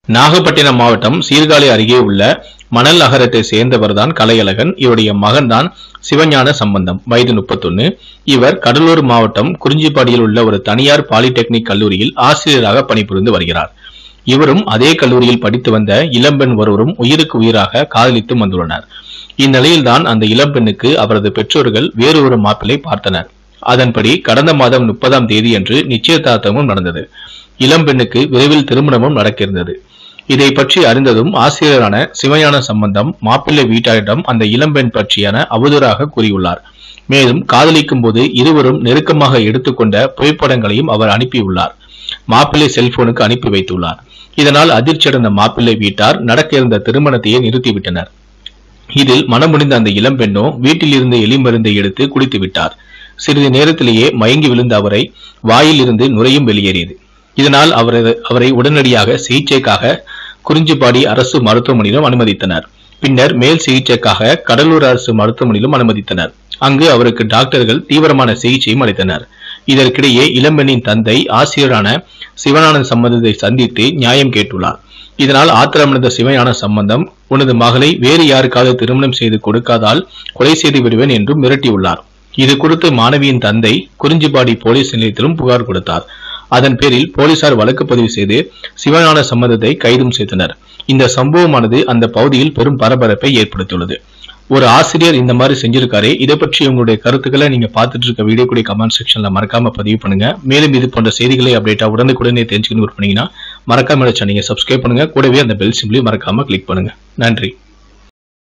நாகப்பட்டினம் மாவட்டம் சீர்காழி அருகே உள்ள மணல் அகரத்தை சேர்ந்தவர்தான் கலையழகன் இவருடைய மகன்தான் சிவஞான சம்பந்தம் வயது முப்பத்தொன்னு இவர் கடலூர் மாவட்டம் குறிஞ்சிப்பாடியில் உள்ள ஒரு தனியார் பாலிடெக்னிக் கல்லூரியில் ஆசிரியராக பணிபுரிந்து வருகிறார் இவரும் அதே கல்லூரியில் படித்து வந்த இளம்பெண் ஒருவரும் உயிருக்கு உயிராக காதலித்து வந்துள்ளனர் இந்நிலையில்தான் அந்த இளம்பெண்ணுக்கு அவரது பெற்றோர்கள் வேறு ஒரு மாப்பிள்ளை பார்த்தனர் அதன்படி கடந்த மாதம் முப்பதாம் தேதியன்று நிச்சயதார்த்தமும் நடந்தது இளம்பெண்ணுக்கு விரைவில் திருமணமும் நடக்க இருந்தது இதை பற்றி அறிந்ததும் ஆசிரியரான சிவஞான சம்பந்தம் மாப்பிள்ளை வீட்டாரிடம் அந்த இளம்பெண் பற்றியான அவதூறாக கூறியுள்ளார் மேலும் காதலிக்கும் போது இருவரும் நெருக்கமாக எடுத்துக்கொண்ட புகைப்படங்களையும் அவர் அனுப்பியுள்ளார் மாப்பிள்ளை செல்போனுக்கு அனுப்பி வைத்துள்ளார் இதனால் அதிர்ச்சியடைந்த மாப்பிள்ளை வீட்டார் நடக்க இருந்த திருமணத்தையே நிறுத்திவிட்டனர் இதில் மனமுடிந்த அந்த இளம்பெண்ணோ வீட்டில் இருந்த எலிமருந்தை எடுத்து குடித்து விட்டார் சிறிது நேரத்திலேயே மயங்கி விழுந்த அவரை வாயில் இருந்து நுரையும் வெளியேறியது இதனால் அவரது அவரை உடனடியாக சிகிச்சைக்காக குறிஞ்சிப்பாடி அரசு மருத்துவமனையிலும் அனுமதித்தனர் பின்னர் மேல் சிகிச்சைக்காக கடலூர் அரசு மருத்துவமனையிலும் அனுமதித்தனர் அங்கு அவருக்கு டாக்டர்கள் தீவிரமான சிகிச்சையும் அளித்தனர் இதற்கிடையே இளம்பெண்ணின் தந்தை ஆசிரியரான சிவனானந்த சம்பந்தத்தை சந்தித்து நியாயம் கேட்டுள்ளார் இதனால் ஆத்திரமடைந்த சிவஞான சம்பந்தம் உனது மகளை வேறு யாருக்காவது திருமணம் செய்து கொடுக்காதால் கொலை செய்து விடுவேன் என்றும் மிரட்டியுள்ளார் இது குறித்து மாணவியின் தந்தை குறிஞ்சிப்பாடி போலீஸ் நிலையத்திலும் புகார் கொடுத்தார் அதன் பேரில் போலீசார் வழக்கு பதிவு செய்து சிவஞான சம்பந்தத்தை கைதும் செய்தனர் இந்த சம்பவமானது அந்த பகுதியில் பெரும் பரபரப்பை ஏற்படுத்தியுள்ளது ஒரு ஆசிரியர் இந்த மாதிரி செஞ்சிருக்காரு இதை பற்றி உங்களுடைய கருத்துக்களை நீங்க பார்த்துட்டு இருக்க வீடியோ கூட கமெண்ட் செக்ஷன்ல மறக்காம பதிவு பண்ணுங்க மேலும் இது போன்ற செய்திகளை அப்டேட்டா உடனுக்குடனே தெரிஞ்சுக்கணும் பண்ணீங்கன்னா மறக்காம சேனலை சப்ஸ்கிரைப் பண்ணுங்க கூடவே அந்த பெல் சிம்பிளையும் மறக்காம கிளிக் பண்ணுங்க நன்றி